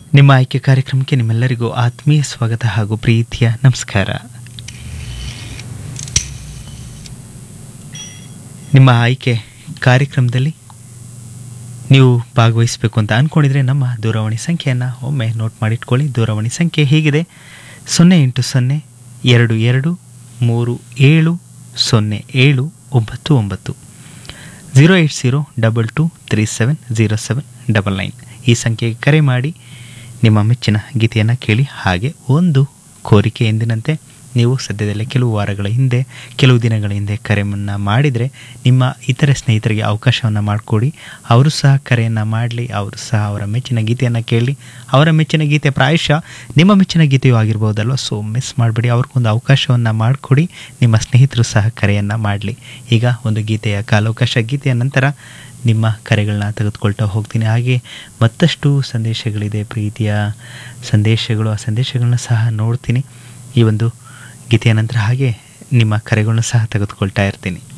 ನಿಮ್ಮ ಆಯ್ಕೆ ಕಾರ್ಯಕ್ರಮಕ್ಕೆ ನಿಮ್ಮೆಲ್ಲರಿಗೂ ಆತ್ಮೀಯ ಸ್ವಾಗತ ಹಾಗೂ ಪ್ರೀತಿಯ ನಮಸ್ಕಾರ ನಿಮ್ಮ ಆಯ್ಕೆ ಕಾರ್ಯಕ್ರಮದಲ್ಲಿ ನೀವು ಭಾಗವಹಿಸಬೇಕು ಅಂತ ಅಂದ್ಕೊಂಡಿದ್ರೆ ನಮ್ಮ ದೂರವಾಣಿ ಸಂಖ್ಯೆಯನ್ನು ಒಮ್ಮೆ ನೋಟ್ ಮಾಡಿಟ್ಕೊಳ್ಳಿ ದೂರವಾಣಿ ಸಂಖ್ಯೆ ಹೀಗಿದೆ ಸೊನ್ನೆ ಎಂಟು ಸೊನ್ನೆ ಎರಡು ಎರಡು ಮೂರು ಏಳು ಸೊನ್ನೆ ಏಳು ಒಂಬತ್ತು ಒಂಬತ್ತು zero eight zero double two three seven zero seven double nine ಈ ಸಂಖ್ಯೆಗೆ ಕರೆ ಮಾಡಿ ನಿಮ್ಮ ಮೆಚ್ಚಿನ ಗೀತೆಯನ್ನು ಕೇಳಿ ಹಾಗೆ ಒಂದು ಕೋರಿಕೆ ಎಂದಿನಂತೆ ನೀವು ಸದ್ಯದಲ್ಲೇ ಕೆಲವು ವಾರಗಳ ಹಿಂದೆ ಕೆಲವು ದಿನಗಳ ಹಿಂದೆ ಕರೆಯನ್ನು ಮಾಡಿದರೆ ನಿಮ್ಮ ಇತರೆ ಸ್ನೇಹಿತರಿಗೆ ಅವಕಾಶವನ್ನು ಮಾಡಿಕೊಡಿ ಅವರು ಸಹ ಕರೆಯನ್ನು ಮಾಡಲಿ ಅವರು ಸಹ ಅವರ ಮೆಚ್ಚಿನ ಗೀತೆಯನ್ನು ಕೇಳಿ ಅವರ ಮೆಚ್ಚಿನ ಗೀತೆ ಪ್ರಾಯಶಃ ನಿಮ್ಮ ಮೆಚ್ಚಿನ ಗೀತೆಯೂ ಆಗಿರ್ಬೋದಲ್ವ ಸೊ ಮಿಸ್ ಮಾಡಬೇಡಿ ಅವ್ರಿಗೊಂದು ಅವಕಾಶವನ್ನು ಮಾಡಿಕೊಡಿ ನಿಮ್ಮ ಸ್ನೇಹಿತರು ಸಹ ಕರೆಯನ್ನು ಮಾಡಲಿ ಈಗ ಒಂದು ಗೀತೆಯ ಕಾಲಾವಕಾಶ ಗೀತೆಯ ನಂತರ ನಿಮ್ಮ ಕರೆಗಳನ್ನ ತೆಗೆದುಕೊಳ್ತಾ ಹೋಗ್ತೀನಿ ಹಾಗೆ ಮತ್ತಷ್ಟು ಸಂದೇಶಗಳಿದೆ ಪ್ರೀತಿಯ ಸಂದೇಶಗಳು ಆ ಸಂದೇಶಗಳನ್ನ ಸಹ ನೋಡ್ತೀನಿ ಈ ಒಂದು ಗೀತೆಯ ನಂತರ ಹಾಗೆ ನಿಮ್ಮ ಕರೆಗಳನ್ನ ಸಹ ತೆಗೆದುಕೊಳ್ತಾ ಇರ್ತೀನಿ